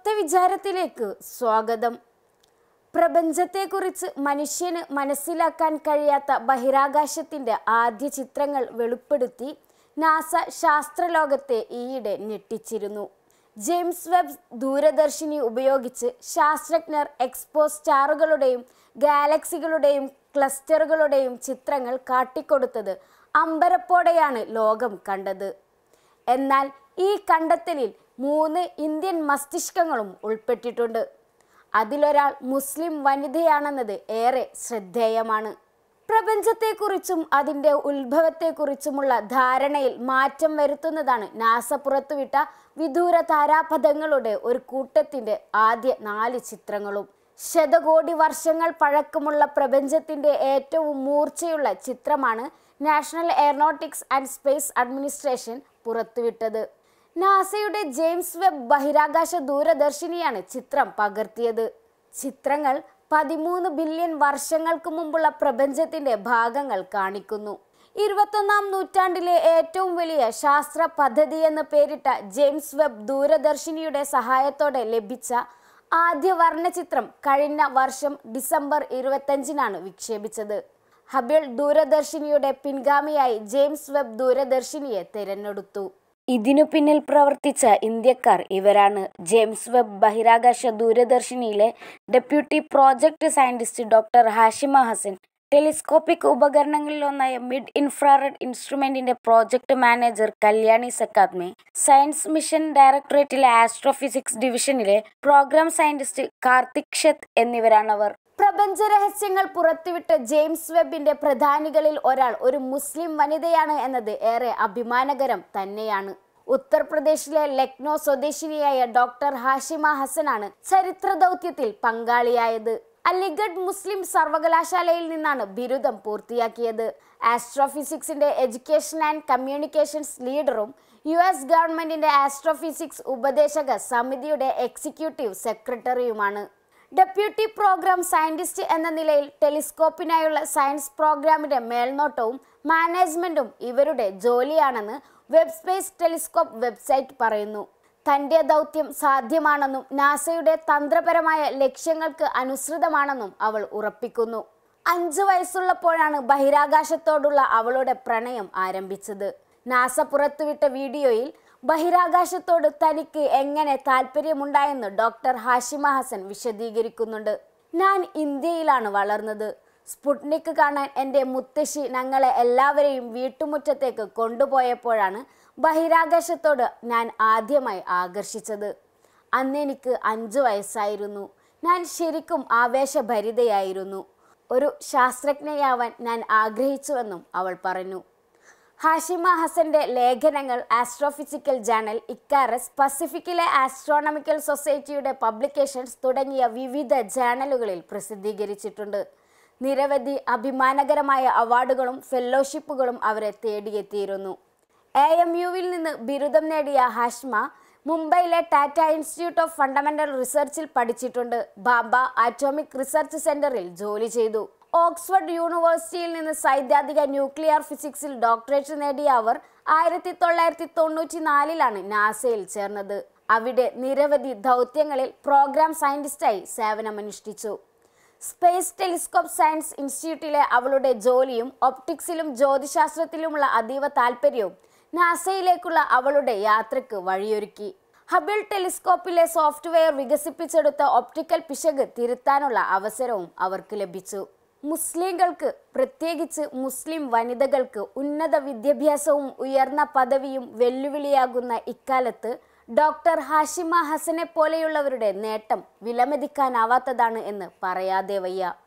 തത്വവിചാരത്തിലേക്ക് സ്വാഗതം പ്രപഞ്ചത്തെക്കുറിച്ച് മനുഷ്യന് മനസ്സിലാക്കാൻ കഴിയാത്ത ബഹിരാകാശത്തിന്റെ ആദ്യ ചിത്രങ്ങൾ വെളിപ്പെടുത്തി നാസ ശാസ്ത്രലോകത്തെ ഈയിടെ ഞെട്ടിച്ചിരുന്നു ജെയിംസ് വെബ് ദൂരദർശിനി ഉപയോഗിച്ച് ശാസ്ത്രജ്ഞർ എക്സ്പോ സ്റ്റാറുകളുടെയും ഗാലക്സികളുടെയും ക്ലസ്റ്ററുകളുടെയും ചിത്രങ്ങൾ കാട്ടിക്കൊടുത്തത് അമ്പരപ്പോടെയാണ് ലോകം കണ്ടത് എന്നാൽ ഈ കണ്ടെത്തലിൽ മൂന്ന് ഇന്ത്യൻ മസ്തിഷ്കങ്ങളും ഉൾപ്പെട്ടിട്ടുണ്ട് അതിലൊരാൾ മുസ്ലിം വനിതയാണെന്നത് ഏറെ ശ്രദ്ധേയമാണ് പ്രപഞ്ചത്തെക്കുറിച്ചും അതിൻ്റെ ഉത്ഭവത്തെക്കുറിച്ചുമുള്ള ധാരണയിൽ മാറ്റം വരുത്തുന്നതാണ് നാസ പുറത്തുവിട്ട വിദൂര താരാപഥങ്ങളുടെ ഒരു കൂട്ടത്തിൻ്റെ ആദ്യ നാല് ചിത്രങ്ങളും ശതകോടി വർഷങ്ങൾ പഴക്കമുള്ള പ്രപഞ്ചത്തിൻ്റെ ഏറ്റവും മൂർച്ചയുള്ള ചിത്രമാണ് national aeronautics and space administration പുറത്തുവിട്ടത് നാസയുടെ ജെയിംസ് വെബ് ബഹിരാകാശ ദൂരദർശിനിയാണ് ചിത്രം പകർത്തിയത് ചിത്രങ്ങൾ പതിമൂന്ന് ബില്യൺ വർഷങ്ങൾക്ക് മുമ്പുള്ള പ്രപഞ്ചത്തിന്റെ ഭാഗങ്ങൾ കാണിക്കുന്നു ഇരുപത്തൊന്നാം നൂറ്റാണ്ടിലെ ഏറ്റവും വലിയ ശാസ്ത്ര പദ്ധതി എന്ന് പേരിട്ട ജെയിംസ് വെബ് ദൂരദർശിനിയുടെ സഹായത്തോടെ ലഭിച്ച ആദ്യ വർണ്ണചിത്രം കഴിഞ്ഞ വർഷം ഡിസംബർ ഇരുപത്തഞ്ചിനാണ് വിക്ഷേപിച്ചത് ഹബിൾ ദൂരദർശിനിയുടെ പിൻഗാമിയായി ജെയിംസ് വെബ് ദൂരദർശിനിയെ തിരഞ്ഞെടുത്തു ഇതിനു പിന്നിൽ പ്രവർത്തിച്ച ഇന്ത്യക്കാർ ഇവരാണ് ജെയിംസ് വെബ് ബഹിരാകാശ ദൂരദർശിനിയിലെ deputy project scientist doctor Hashima Hasan telescopic ഉപകരണങ്ങളിലൊന്നായ മിഡ് ഇൻഫ്രാറെഡ് ഇൻസ്ട്രുമെന്റിന്റെ project manager Kalyani Sukhatme science mission ഡയറക്ടറേറ്റിലെ ആസ്ട്രോഫിസിക്സ് ഡിവിഷനിലെ പ്രോഗ്രാം സയന്റിസ്റ്റ് കാർത്തിക് ഷെത്ത് എന്നിവരാണവർ പ്രപഞ്ച രഹസ്യങ്ങൾ പുറത്തുവിട്ട ജെയിംസ് വെബിന്റെ പ്രധാനികളിൽ ഒരാൾ ഒരു മുസ്ലിം വനിതയാണ് എന്നത് ഏറെ അഭിമാനകരം തന്നെയാണ് ഉത്തർപ്രദേശിലെ ലക്നോ സ്വദേശിനിയായ ഡോക്ടർ ഹാഷിമ ഹസനാണ് ചരിത്ര ദൗത്യത്തിൽ പങ്കാളിയായത് അലിഗഡ് മുസ്ലിം സർവകലാശാലയിൽ നിന്നാണ് ബിരുദം പൂർത്തിയാക്കിയത് ആസ്ട്രോഫിസിക്സിന്റെ എഡ്യൂക്കേഷൻ ആൻഡ് കമ്മ്യൂണിക്കേഷൻസ് ലീഡറും യു എസ് ഗവൺമെന്റിന്റെ ആസ്ട്രോഫിസിക്സ് ഉപദേശക സമിതിയുടെ എക്സിക്യൂട്ടീവ് സെക്രട്ടറിയുമാണ് ഡെപ്യൂട്ടി പ്രോഗ്രാം സയന്റിസ്റ്റ് എന്ന നിലയിൽ ടെലിസ്കോപ്പിനായുള്ള സയൻസ് പ്രോഗ്രാമിന്റെ മേൽനോട്ടവും മാനേജ്മെന്റും ഇവരുടെ ജോലിയാണെന്ന് വെബ് സ്പേസ് ടെലിസ്കോപ്പ് വെബ്സൈറ്റ് പറയുന്നു തന്റെ ദൗത്യം സാധ്യമാണെന്നും നാസയുടെ തന്ത്രപരമായ ലക്ഷ്യങ്ങൾക്ക് അനുസൃതമാണെന്നും അവൾ ഉറപ്പിക്കുന്നു അഞ്ചു വയസ്സുള്ളപ്പോഴാണ് ബഹിരാകാശത്തോടുള്ള അവളുടെ പ്രണയം ആരംഭിച്ചത് നാസ പുറത്തുവിട്ട വീഡിയോയിൽ ബഹിരാകാശത്തോട് തനിക്ക് എങ്ങനെ താല്പര്യമുണ്ടായെന്ന് ഡോക്ടർ ഹാഷിമ ഹസൻ വിശദീകരിക്കുന്നുണ്ട് ഞാൻ ഇന്ത്യയിലാണ് വളർന്നത് സ്പുട്നിക് കാണാൻ എൻ്റെ മുത്തശ്ശി ഞങ്ങളെ എല്ലാവരെയും വീട്ടുമുറ്റത്തേക്ക് കൊണ്ടുപോയപ്പോഴാണ് ബഹിരാകാശത്തോട് ഞാൻ ആദ്യമായി ആകർഷിച്ചത് അന്ന് എനിക്ക് അഞ്ചു വയസ്സായിരുന്നു ഞാൻ ശരിക്കും ആവേശഭരിതയായിരുന്നു ഒരു ശാസ്ത്രജ്ഞയാവാൻ ഞാൻ ആഗ്രഹിച്ചുവെന്നും അവൾ പറഞ്ഞു ഹാഷിമ ഹസന്റെ ലേഖനങ്ങൾ ആസ്ട്രോഫിസിക്കൽ ജേണൽ ഇക്കാരസ് പസഫിക്കിലെ ആസ്ട്രോണമിക്കൽ സൊസൈറ്റിയുടെ പബ്ലിക്കേഷൻസ് തുടങ്ങിയ വിവിധ ജേണലുകളിൽ പ്രസിദ്ധീകരിച്ചിട്ടുണ്ട് നിരവധി അഭിമാനകരമായ അവാർഡുകളും ഫെല്ലോഷിപ്പുകളും അവരെ തേടിയെത്തിയിരുന്നു എ എം യുവിൽ നിന്ന് ബിരുദം നേടിയ ഹാഷ്മ മുംബൈയിലെ ടാറ്റ ഇൻസ്റ്റിറ്റ്യൂട്ട് ഓഫ് ഫണ്ടമെന്റൽ റിസർച്ചിൽ പഠിച്ചിട്ടുണ്ട് ബാബ ആറ്റോമിക് റിസർച്ച് സെന്ററിൽ ജോലി ചെയ്തു ഓക്സ്ഫോർഡ് യൂണിവേഴ്സിറ്റിയിൽ നിന്ന് സൈദ്ധാന്തിക ന്യൂക്ലിയർ ഫിസിക്സിൽ ഡോക്ടറേറ്റ് നേടിയ അവർ ആയിരത്തി തൊള്ളായിരത്തി തൊണ്ണൂറ്റി നാലിലാണ് നാസയിൽ ചേർന്നത് അവിടെ നിരവധി ദൗത്യങ്ങളിൽ പ്രോഗ്രാം സയന്റിസ്റ്റായി സേവനമനുഷ്ഠിച്ചു സ്പേസ് ടെലിസ്കോപ്പ് സയൻസ് ഇൻസ്റ്റിറ്റ്യൂട്ടിലെ അവളുടെ ജോലിയും ഒപ്റ്റിക്സിലും ജ്യോതിശാസ്ത്രത്തിലുമുള്ള അതീവ താല്പര്യവും നാസയിലേക്കുള്ള അവളുടെ യാത്രയ്ക്ക് വഴിയൊരുക്കി ഹബിൾ ടെലിസ്കോപ്പിലെ സോഫ്റ്റ്വെയർ വികസിപ്പിച്ചെടുത്ത ഒപ്റ്റിക്കൽ പിശക് തിരുത്താനുള്ള അവസരവും അവർക്ക് ലഭിച്ചു മുസ്ലിങ്ങൾക്ക് പ്രത്യേകിച്ച് മുസ്ലിം വനിതകൾക്ക് ഉന്നത വിദ്യാഭ്യാസവും ഉയർന്ന പദവിയും വെല്ലുവിളിയാകുന്ന ഇക്കാലത്ത് ഡോക്ടർ ഹാഷിമ ഹസനെ പോലെയുള്ളവരുടെ നേട്ടം വിലമതിക്കാനാവാത്തതാണ് എന്ന് പറയാതെ വയ്യ